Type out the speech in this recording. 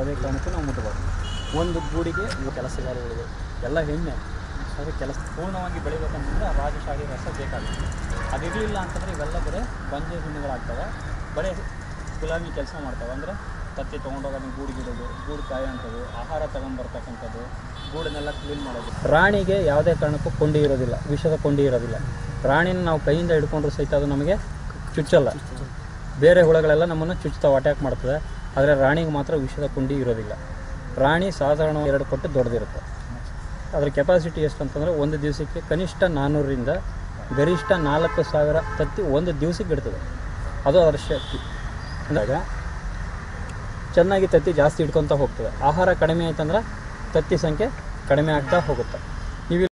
ಯಾವುದೇ ಕಾರಣಕ್ಕೂ ನಾವು ಮುಟ್ಟಬಾರ್ದು ಒಂದು ಗೂಡಿಗೆ ಇವು ಕೆಲಸಗಾರಗಳು ಎಲ್ಲ ಹೆಣ್ಣೆ ಆದರೆ ಕೆಲಸ ಪೂರ್ಣವಾಗಿ ಬೆಳಿಬೇಕಂತಂದ್ರೆ ಆ ರಾಜಶಾಹಿ ರಸ ಬೇಕಾಗುತ್ತೆ ಅದಿರಲಿಲ್ಲ ಅಂತಂದರೆ ಇವೆಲ್ಲ ಬರೀ ಬಂಜೆ ಹುಣ್ಣುಗಳಾಗ್ತವೆ ಬರೀ ಗುಲಾಮಿ ಕೆಲಸ ಮಾಡ್ತವೆ ಅಂದರೆ ತತ್ತಿ ತೊಗೊಂಡೋಗೋದು ಗೂಡಿಗಿಡೋದು ಗೂಡು ಕಾಯೋಂಥದ್ದು ಆಹಾರ ತಗೊಂಬರ್ತಕ್ಕಂಥದ್ದು ಗೂಡನ್ನೆಲ್ಲ ಕ್ಲೀನ್ ಮಾಡೋದು ರಾಣಿಗೆ ಯಾವುದೇ ಕಾರಣಕ್ಕೂ ಕೊಂಡಿ ಇರೋದಿಲ್ಲ ವಿಷದ ಕೊಂಡಿ ಇರೋದಿಲ್ಲ ರಾಣಿನ ನಾವು ಕೈಯಿಂದ ಹಿಡ್ಕೊಂಡ್ರು ಸಹಿತ ಅದು ನಮಗೆ ಚುಚ್ಚಲ್ಲ ಬೇರೆ ಹುಳಗಳೆಲ್ಲ ನಮ್ಮನ್ನು ಚುಚ್ತಾವೆ ಅಟ್ಯಾಕ್ ಮಾಡ್ತದೆ ಆದರೆ ರಾಣಿಗೆ ಮಾತ್ರ ವಿಷದ ಕೊಂಡಿ ಇರೋದಿಲ್ಲ ರಾಣಿ ಸಾಧಾರಣ ಎರಡು ಪಟ್ಟು ದೊಡ್ಡದಿರುತ್ತೆ ಅದರ ಕೆಪಾಸಿಟಿ ಎಷ್ಟು ಅಂತಂದರೆ ಒಂದು ದಿವಸಕ್ಕೆ ಕನಿಷ್ಠ ನಾನ್ನೂರರಿಂದ ಗರಿಷ್ಠ ನಾಲ್ಕು ಸಾವಿರ ತತ್ತಿ ಒಂದು ದಿವಸಕ್ಕೆ ಇಡ್ತದೆ ಅದು ಅದರ ಶಕ್ತಿ ಅಂದಾಗ ಚೆನ್ನಾಗಿ ತತ್ತಿ ಜಾಸ್ತಿ ಹಿಡ್ಕೊತ ಹೋಗ್ತದೆ ಆಹಾರ ಕಡಿಮೆ ಆಯ್ತಂದ್ರೆ ತತ್ತಿ ಸಂಖ್ಯೆ ಕಡಿಮೆ ಆಗ್ತಾ ಹೋಗುತ್ತೆ ನೀವು